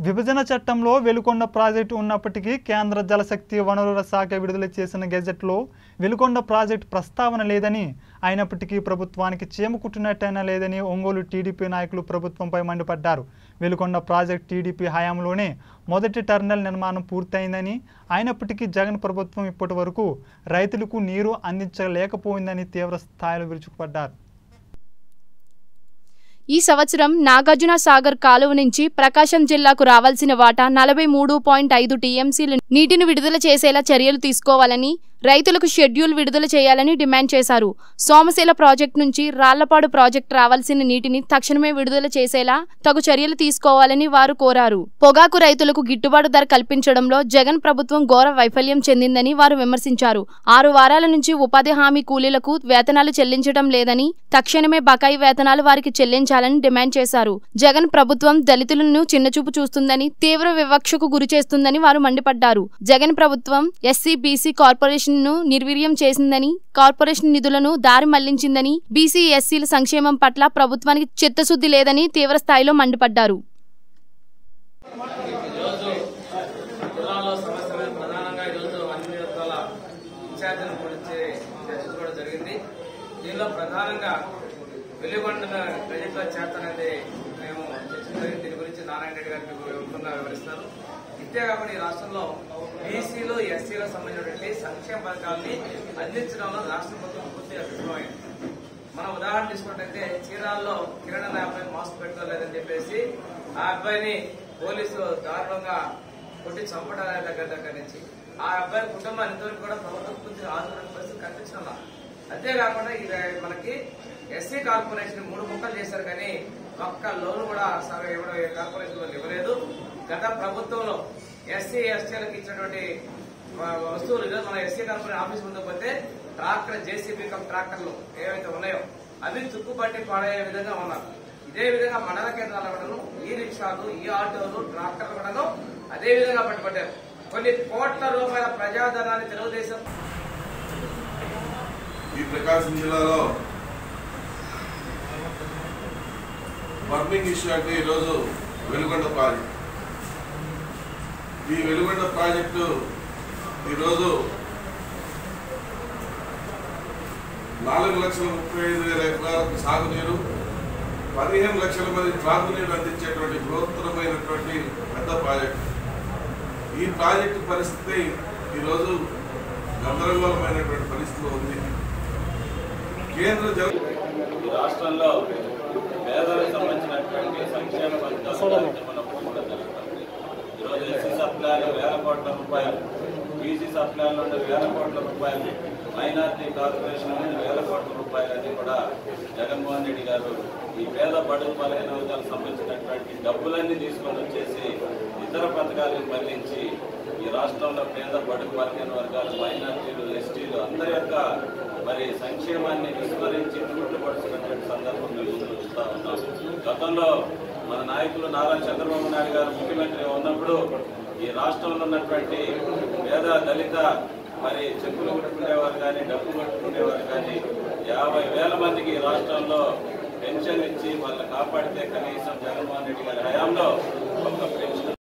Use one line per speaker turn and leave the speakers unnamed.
విభజన చట్టంలో వెలుకొండ ప్రాజెక్టు ఉన్నప్పటికీ కేంద్ర జలశక్తి వనరుల శాఖ విడుదల చేసిన గెజెట్లో వెలుకొండ ప్రాజెక్టు ప్రస్తావన లేదని అయినప్పటికీ ప్రభుత్వానికి చీమ కుట్టినట్టయినా లేదని ఒంగోలు టీడీపీ నాయకులు ప్రభుత్వంపై మండిపడ్డారు వెలుకొండ ప్రాజెక్టు టీడీపీ హయాంలోనే మొదటి టర్మినల్ నిర్మాణం పూర్తయిందని అయినప్పటికీ జగన్ ప్రభుత్వం ఇప్పటి వరకు రైతులకు నీరు అందించలేకపోయిందని తీవ్ర స్థాయిలో విరుచుకుపడ్డారు
ఈ సంవత్సరం నాగార్జున సాగర్ కాలువ నుంచి ప్రకాశం జిల్లాకు రావాల్సిన వాటా నలభై మూడు పాయింట్ ఐదు టీఎంసీలు నీటిని విడుదల చేసేలా చర్యలు తీసుకోవాలని రైతులకు షెడ్యూల్ విడుదల చేయాలని డిమాండ్ చేశారు సోమశీల ప్రాజెక్టు నుంచి రాళ్లపాడు ప్రాజెక్టు రావాల్సిన నీటిని తక్షణమే విడుదల చేసేలా తగు చర్యలు తీసుకోవాలని వారు కోరారు పొగాకు రైతులకు గిట్టుబాటు ధర కల్పించడంలో జగన్ ప్రభుత్వం ఘోర వైఫల్యం చెందిందని వారు విమర్శించారు ఆరు వారాల నుంచి ఉపాధి హామీ కూలీలకు వేతనాలు చెల్లించడం లేదని తక్షణమే బకాయి వేతనాలు వారికి చెల్లించాలని డిమాండ్ చేశారు జగన్ ప్రభుత్వం దళితులను చిన్నచూపు చూస్తుందని తీవ్ర వివక్షకు గురి చేస్తుందని వారు మండిపడ్డారు జగన్ ప్రభుత్వం ఎస్సీ బీసీ కార్పొరేషన్ ను నిర్వీర్యం చేసిందని కార్పొరేషన్ నిధులను దారి మళ్లించిందని బీసీ ఎస్సీల సంక్షేమం పట్ల ప్రభుత్వానికి చిత్తశుద్ధి లేదని తీవ్ర స్థాయిలో మండిపడ్డారు
జిల్లాలో సమస్యలు ప్రధానంగా ఈరోజు అన్ని వర్గాల ఇన్ఛార్జీలను గురించి చర్చించుకోవడం జరిగింది దీనిలో ప్రధానంగా వెలుగొండ ప్రజల్లో చేతనది మేము చర్చించడం దీని గురించి నారాయణ రెడ్డి గారికి వివరంగా వివరిస్తారు ఇంతే కాకుండా ఈ రాష్ట్రంలో బీసీలు ఎస్సీలకు సంబంధించినటువంటి సంక్షేమ పథకాలని అందించడంలో రాష్ట్ర ప్రభుత్వం పూర్తిగా విఫలమైంది మనం ఉదాహరణ తీసుకున్నట్టయితే చీరాల్లో కిరణ్ అనే అబ్బాయి మాస్క్ పెట్టుకోలేదని చెప్పేసి ఆ అబ్బాయిని పోలీసులు దారుణంగా కొట్టి చంపడం అనే దగ్గర దగ్గర నుంచి ఆ అబ్బాయి కుటుంబాన్ని ఇంతవరకు కూడా ప్రభుత్వం పూర్తిగా ఆదుకునే పరిస్థితి కనిపించడం అంతేకాకుండా ఇది మనకి ఎస్సీ కార్పొరేషన్ మూడు ముక్కలు చేశారు కానీ ఒక్క లోన్ కూడా సగం ఇవ్వడం ఏ కార్పొరేషన్ వాళ్ళు ఇవ్వలేదు గత ప్రభుత్వంలో ఎస్సీ ఎస్టీలకు ఇచ్చినటువంటి వ- వస్తువులు ఈరోజు మన ఎస్సీ కార్పొరేషన్ ఆఫీస్ ముందు పోతే ట్రాక్టర్ జేసీబీ కమ్ ట్రాక్టర్లు ఏవైతే ఉన్నాయో అవి తుక్కుపట్టి పాడయ్యే విధంగా ఉన్నారు ఇదే విధంగా మండల కేంద్రాల కూడాను ఈ రిక్షాలు ఈ ఆటోలు ట్రాక్టర్లు కూడాను అదే విధంగా పట్టుబట్టారు కొన్ని కోట్ల రూపాయల ప్రజాధనాన్ని తెలుగుదేశం
ఈ ప్రకాశం జిల్లాలో బర్నింగ్ ఇష్యూ అంటే ఈరోజు వెలుగొండ ప్రాజెక్ట్ ఈ వెలుగొండ ప్రాజెక్టు ఈరోజు నాలుగు లక్షల ముప్పై ఐదు వేల ఎకరాలకు సాగునీరు పదిహేను లక్షల మంది త్రాగునీరు అందించేటువంటి బృహత్తరమైనటువంటి పెద్ద ప్రాజెక్టు ఈ ప్రాజెక్టు పరిస్థితి ఈరోజు గందరగోళమైనటువంటి పరిస్థితిలో ఉంది కేంద్ర జల
ఈ రాష్ట్రంలో పేదలకు సంబంధించినటువంటి సంక్షేమ పథకాలు కార్యక్రమాలు కూడా జరుగుతుంది ఈరోజు ఎస్సీ సప్లాలు వేల కోట్ల రూపాయలు బీసీ సప్లాల నుండి వేల కోట్ల రూపాయలు మైనార్టీ కార్పొరేషన్ నుండి వేల కోట్ల రూపాయలు అని కూడా జగన్మోహన్ రెడ్డి గారు ఈ పేద బడుగు బలహీన వర్గాలకు సంబంధించినటువంటి డబ్బులన్నీ తీసుకొని వచ్చేసి ఇతర పథకాలకు మళ్లించి ఈ రాష్ట్రంలో పేద బడుగు బలహీన వర్గాలు మైనార్టీలు ఎస్టీలు అందరి యొక్క మరి సంక్షేమాన్ని విస్మరించి చుట్టుపడుతున్నటువంటి సందర్భం మేము చూస్తూ ఉన్నాం గతంలో మన నాయకులు నారా చంద్రబాబు నాయుడు గారు ముఖ్యమంత్రి ఉన్నప్పుడు ఈ రాష్ట్రంలో ఉన్నటువంటి పేద దళిత మరి చెప్పులు కొట్టుకునేవారు కానీ డబ్బు కొట్టుకునేవారు కానీ యాభై వేల మందికి ఈ రాష్ట్రంలో పెన్షన్ ఇచ్చి వాళ్ళని కాపాడితే కనీసం జగన్మోహన్ రెడ్డి గారి హయాంలో ఒక